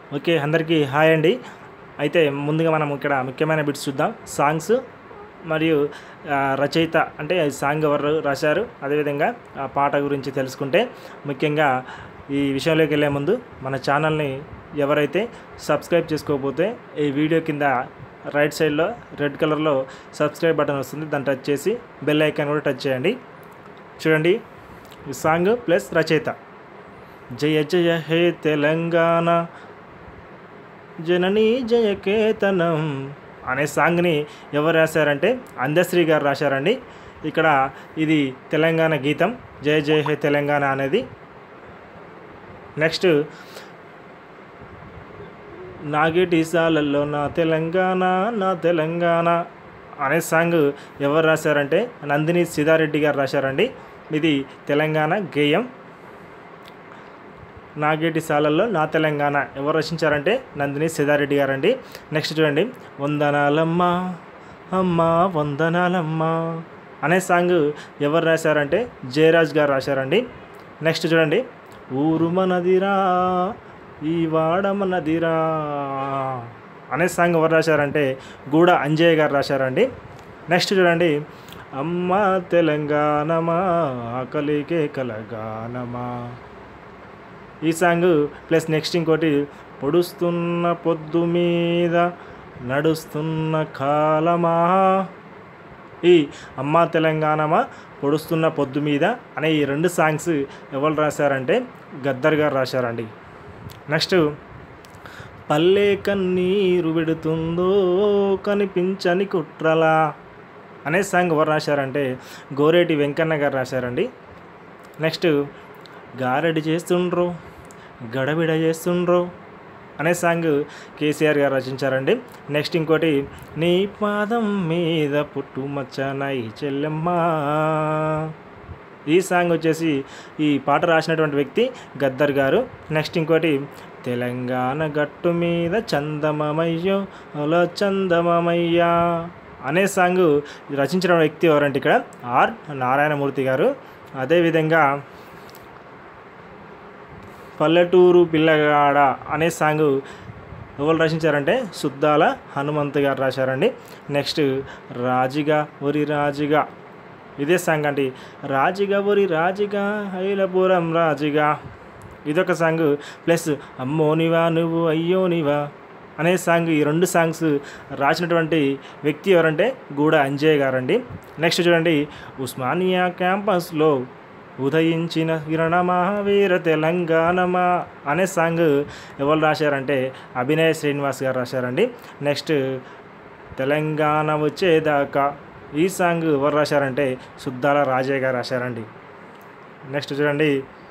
okay అందరికీ hi అండి అయితే ముందుగా మనం ఇక్కడ ముఖ్యమైన బిట్స్ చూద్దాం సాంగ్స్ మరియు ఆ, రచయిత అంటే ఈ సాంగ్ ఎవరు రాశారు అదేవిధంగా ఆ పాట గురించి తెలుసుకుంటే ముఖ్యంగా ఈ విషయంలోకి వెళ్ళే ముందు మన ఛానల్ని ఎవరైతే సబ్స్క్రైబ్ చేసుకోకపోతే ఈ వీడియో కింద రైట్ సైడ్లో రెడ్ కలర్లో సబ్స్క్రైబ్ బటన్ వస్తుంది దాన్ని టచ్ చేసి బెల్ ఐకాన్ కూడా టచ్ చేయండి చూడండి ఈ సాంగ్ ప్లస్ రచయిత జయ జయ హే తెలంగాణ జననీ జయకేతనం అనే సాంగ్ని ఎవరు రాశారంటే అందశ్రీ గారు రాశారండి ఇక్కడ ఇది తెలంగాణ గీతం జయ జయ హే తెలంగాణ అనేది నెక్స్ట్ నాగేటి సాలల్లో నా తెలంగాణ నా తెలంగాణ అనే సాంగ్ ఎవరు రాశారంటే నందిని సిద్ధారెడ్డి గారు రాశారండి ఇది తెలంగాణ గేయం నాగేటి సాలల్లో నా తెలంగాణ ఎవరు రచించారంటే నందిని సిద్ధారెడ్డి గారండి నెక్స్ట్ చూడండి వందనాలమ్మ అమ్మ వందనాలమ్మ అనే సాంగ్ ఎవరు రాశారంటే జయరాజ్ గారు రాశారండి నెక్స్ట్ చూడండి ఊరు మనదిరా ఈ వాడ మనదిరా అనే సాంగ్ ఎవరు రాశారంటే గూడ అంజయ్య గారు రాశారండి నెక్స్ట్ చూడండి అమ్మ తెలంగాణమా ఆకలికే కలగానమా ఈ సాంగ్ ప్లస్ నెక్స్ట్ ఇంకోటి పొడుస్తున్న పొద్దు మీద నడుస్తున్న కాలమా ఈ అమ్మ తెలంగాణమా పొడుస్తున్న పొద్దు మీద అనే ఈ రెండు సాంగ్స్ ఎవరు రాశారంటే గద్దర్ గారు రాశారండి నెక్స్ట్ పల్లె కన్నీరు విడుతుందో కనిపించని కుట్రలా అనే సాంగ్ ఎవరు రాశారంటే గోరేటి వెంకన్న గారు రాశారండి నెక్స్ట్ గారడి చేస్తుండ్రు గడబిడ చేస్తుండ్రు అనే సాంగ్ కేసీఆర్ గారు రచించారండి నెక్స్ట్ ఇంకోటి నీ పాదం మీద పుట్టుమచ్చనై చెల్లెమ్మ ఈ సాంగ్ వచ్చేసి ఈ పాట రాసినటువంటి వ్యక్తి గద్దర్ గారు నెక్స్ట్ ఇంకోటి తెలంగాణ గట్టు మీద చందమమయ్యో అలా చందమమయ్యా అనే సాంగ్ రచించిన వ్యక్తి ఎవరంటే ఇక్కడ ఆర్ నారాయణమూర్తి గారు అదేవిధంగా పల్లెటూరు పిల్లగాడ అనే సాంగ్ ఎవరు రచించారంటే సుద్దాల హనుమంత్ గారు రాశారండి నెక్స్ట్ రాజిగా ఒరి రాజిగా ఇదే సాంగ్ అండి రాజిగా ఒరి రాజిగా ఐలపురం రాజిగా ఇదొక సాంగ్ ప్లస్ అమ్మోనివా నువ్వు అయ్యోనివా అనే సాంగ్ ఈ రెండు సాంగ్స్ రాసినటువంటి వ్యక్తి ఎవరంటే గూడ అంజయ్ గారండి నెక్స్ట్ చూడండి ఉస్మానియా క్యాంపస్లో ఉదయించిన కిరణమా వీర తెలంగాణమా అనే సాంగ్ ఎవరు రాశారంటే అభినయ్ శ్రీనివాస్ గారు రాశారండి నెక్స్ట్ తెలంగాణ వచ్చేదాకా ఈ సాంగ్ ఎవరు రాశారంటే సుద్దాల రాజయ్య గారు రాశారండి నెక్స్ట్ చూడండి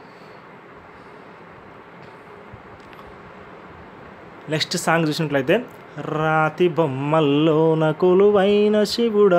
నెక్స్ట్ సాంగ్ చూసినట్లయితే రాతి బొమ్మల్లోన కొలువైన శివుడా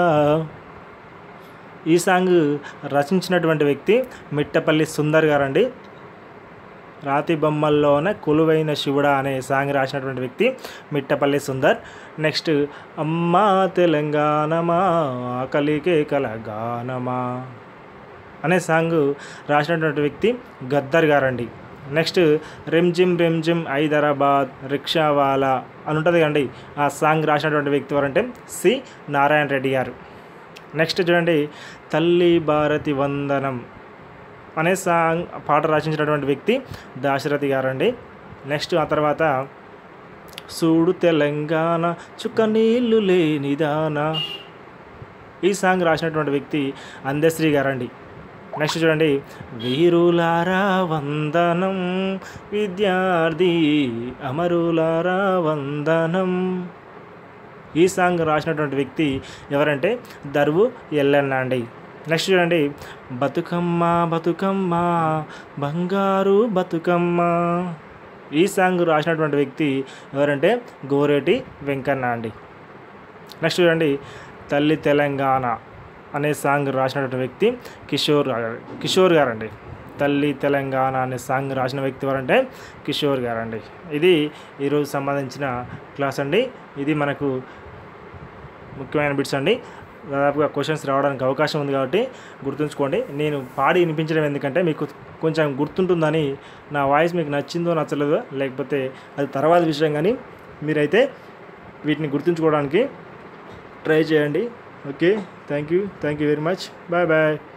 ఈ సాంగ్ రచించినటువంటి వ్యక్తి మిట్టపల్లి సుందర్ గారండి రాతి బొమ్మల్లోన కొలువైన శివుడా అనే సాంగ్ రాసినటువంటి వ్యక్తి మిట్టపల్లి సుందర్ నెక్స్ట్ అమ్మా తెలంగాణమా ఆకలికే కలగానమా అనే సాంగ్ రాసినటువంటి వ్యక్తి గద్దర్ గారండి నెక్స్ట్ రెమ్జిమ్ రెమ్జిమ్ హైదరాబాద్ రిక్షావాలా అని ఉంటుంది కండి ఆ సాంగ్ రాసినటువంటి వ్యక్తి ఎవరంటే సి నారాయణ రెడ్డి గారు నెక్స్ట్ చూడండి తల్లి భారతి వందనం అనే సాంగ్ పాట రచించినటువంటి వ్యక్తి దాశరథి గారండి నెక్స్ట్ ఆ తర్వాత సూడు తెలంగాణ చుక్క నీళ్ళు లేనిదానా ఈ సాంగ్ రాసినటువంటి వ్యక్తి అందశ్రీ గారండి నెక్స్ట్ చూడండి వీరులారా వందనం విద్యార్థి అమరులారా వందనం ఈ సాంగ్ రాసినటువంటి వ్యక్తి ఎవరంటే దర్వు ఎల్లన్న అండి నెక్స్ట్ చూడండి బతుకమ్మ బతుకమ్మ బంగారు బతుకమ్మ ఈ సాంగ్ రాసినటువంటి వ్యక్తి ఎవరంటే గోరేటి వెంకన్న అండి నెక్స్ట్ చూడండి తల్లి తెలంగాణ అనే సాంగ్ రాసినటువంటి వ్యక్తి కిషోర్ గారు కిషోర్ గారండి తల్లి తెలంగాణ అనే సాంగ్ రాసిన వ్యక్తి ఎవరంటే కిషోర్ గారండి ఇది ఈరోజు సంబంధించిన క్లాస్ అండి ఇది మనకు ముఖ్యమైన బిట్స్ అండి దాదాపుగా క్వశ్చన్స్ రావడానికి అవకాశం ఉంది కాబట్టి గుర్తుంచుకోండి నేను పాడి వినిపించడం ఎందుకంటే మీకు కొంచెం గుర్తుంటుందని నా వాయిస్ మీకు నచ్చిందో నచ్చలేదో లేకపోతే అది తర్వాత విషయం కానీ మీరైతే వీటిని గుర్తుంచుకోవడానికి ట్రై చేయండి okay thank you thank you very much bye bye